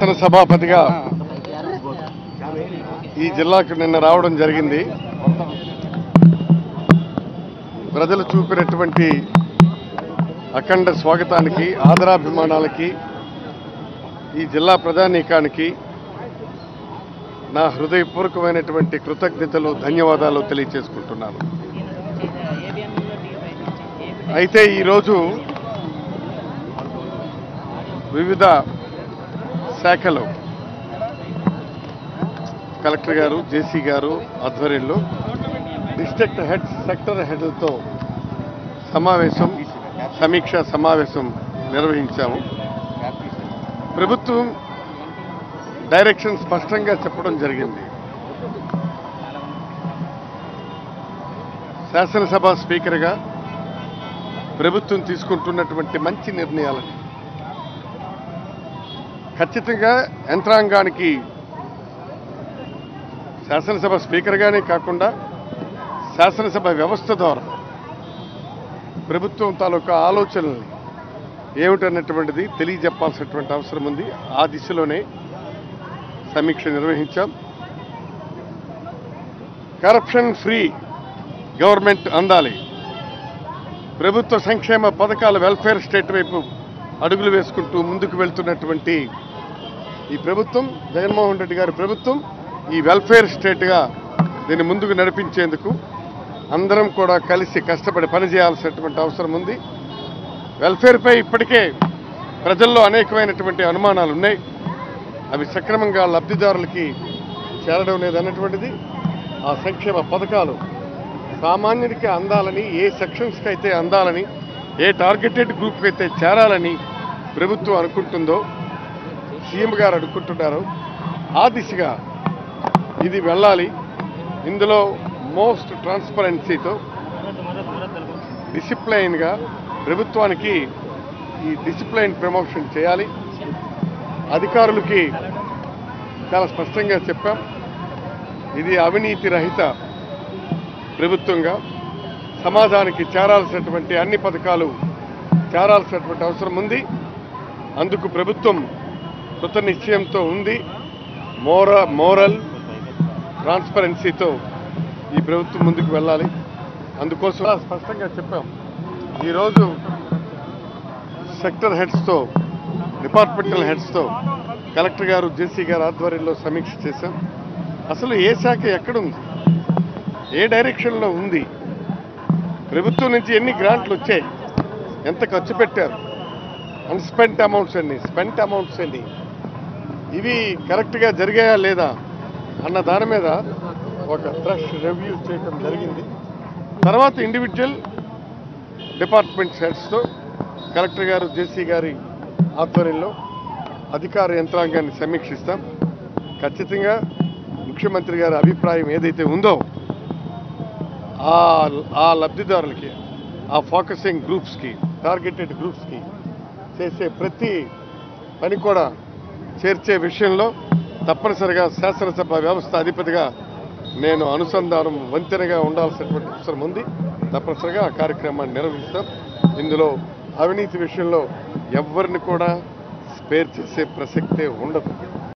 శాసన సభాపతిగా ఈ జిల్లాకు నిన్న రావడం జరిగింది ప్రజలు చూపినటువంటి అఖండ స్వాగతానికి ఆదరాభిమానాలకి ఈ జిల్లా ప్రజానీకానికి నా హృదయపూర్వకమైనటువంటి కృతజ్ఞతలు ధన్యవాదాలు తెలియచేసుకుంటున్నాను అయితే ఈరోజు వివిధ శాఖలు కలెక్టర్ గారు జేసీ గారు ఆధ్వర్యంలో డిస్ట్రిక్ట్ హెడ్ సెక్టర్ హెడ్లతో సమావేశం సమీక్ష సమావేశం నిర్వహించాము ప్రభుత్వం డైరెక్షన్ స్పష్టంగా చెప్పడం జరిగింది శాసనసభ స్పీకర్గా ప్రభుత్వం తీసుకుంటున్నటువంటి మంచి నిర్ణయాలను ఖచ్చితంగా యంత్రాంగానికి శాసనసభ స్పీకర్గానే కాకుండా శాసనసభ వ్యవస్థ ద్వారా ప్రభుత్వం తాలూకా ఆలోచనల్ని ఏమిటన్నటువంటిది తెలియజెప్పాల్సినటువంటి అవసరం ఉంది ఆ దిశలోనే సమీక్ష నిర్వహించాం కరప్షన్ ఫ్రీ గవర్నమెంట్ అందాలి ప్రభుత్వ సంక్షేమ పథకాల వెల్ఫేర్ స్టేట్ వైపు అడుగులు వేసుకుంటూ ముందుకు వెళ్తున్నటువంటి ఈ ప్రభుత్వం జగన్మోహన్ రెడ్డి గారి ప్రభుత్వం ఈ వెల్ఫేర్ స్టేట్గా దీన్ని ముందుకు నడిపించేందుకు అందరం కూడా కలిసి కష్టపడి పనిచేయాల్సినటువంటి అవసరం ఉంది వెల్ఫేర్పై ఇప్పటికే ప్రజల్లో అనేకమైనటువంటి అనుమానాలు ఉన్నాయి అవి సక్రమంగా లబ్ధిదారులకి చేరడం లేదన్నటువంటిది ఆ సంక్షేమ పథకాలు సామాన్యుడికి అందాలని ఏ సెక్షన్స్కి అయితే అందాలని ఏ టార్గెటెడ్ గ్రూప్కి అయితే చేరాలని ప్రభుత్వం అనుకుంటుందో సీఎం గారు అనుకుంటున్నారు ఆ దిశగా ఇది వెళ్ళాలి ఇందులో మోస్ట్ ట్రాన్స్పరెన్సీతో డిసిప్లైన్గా ప్రభుత్వానికి ఈ డిసిప్లైన్ ప్రమోషన్ చేయాలి అధికారులకి చాలా స్పష్టంగా చెప్పాం ఇది అవినీతి రహిత ప్రభుత్వంగా సమాజానికి చేరాల్సినటువంటి అన్ని పథకాలు చేరాల్సినటువంటి అవసరం ఉంది అందుకు ప్రభుత్వం కృత నిశ్చయంతో ఉంది మోర మోరల్ ట్రాన్స్పరెన్సీతో ఈ ప్రభుత్వం ముందుకు వెళ్ళాలి అందుకోసం స్పష్టంగా చెప్పాం ఈరోజు సెక్టర్ హెడ్స్తో డిపార్ట్మెంటల్ హెడ్స్తో కలెక్టర్ గారు జేసీ గారు ఆధ్వర్యంలో సమీక్ష చేశాం అసలు ఏ శాఖ ఎక్కడుంది ఏ డైరెక్షన్లో ఉంది ప్రభుత్వం నుంచి ఎన్ని గ్రాంట్లు వచ్చాయి ఎంత ఖర్చు పెట్టారు అన్స్పెంట్ అమౌంట్స్ ఎన్ని స్పెంట్ అమౌంట్స్ ఎన్ని ఇవి కరెక్ట్గా జరిగాయా లేదా అన్న దాని మీద ఒక ఫ్రెష్ రివ్యూ చేయడం జరిగింది తర్వాత ఇండివిజువల్ డిపార్ట్మెంట్ హెడ్స్తో కలెక్టర్ గారు జేసీ గారి ఆధ్వర్యంలో అధికార యంత్రాంగాన్ని సమీక్షిస్తాం ఖచ్చితంగా ముఖ్యమంత్రి గారి అభిప్రాయం ఏదైతే ఉందో ఆ ఆ లబ్ధిదారులకి ఆ ఫోకసింగ్ గ్రూప్స్కి టార్గెటెడ్ గ్రూప్స్కి చేసే ప్రతి పని కూడా చేర్చే విషయంలో తప్పనిసరిగా శాసనసభ వ్యవస్థ అధిపతిగా నేను అనుసంధానం వంతెనగా ఉండాల్సినటువంటి అవసరం ఉంది తప్పనిసరిగా ఆ కార్యక్రమాన్ని నిర్వహిస్తాం ఇందులో అవినీతి విషయంలో ఎవరిని కూడా స్పేర్ చేసే ప్రసక్తే ఉండదు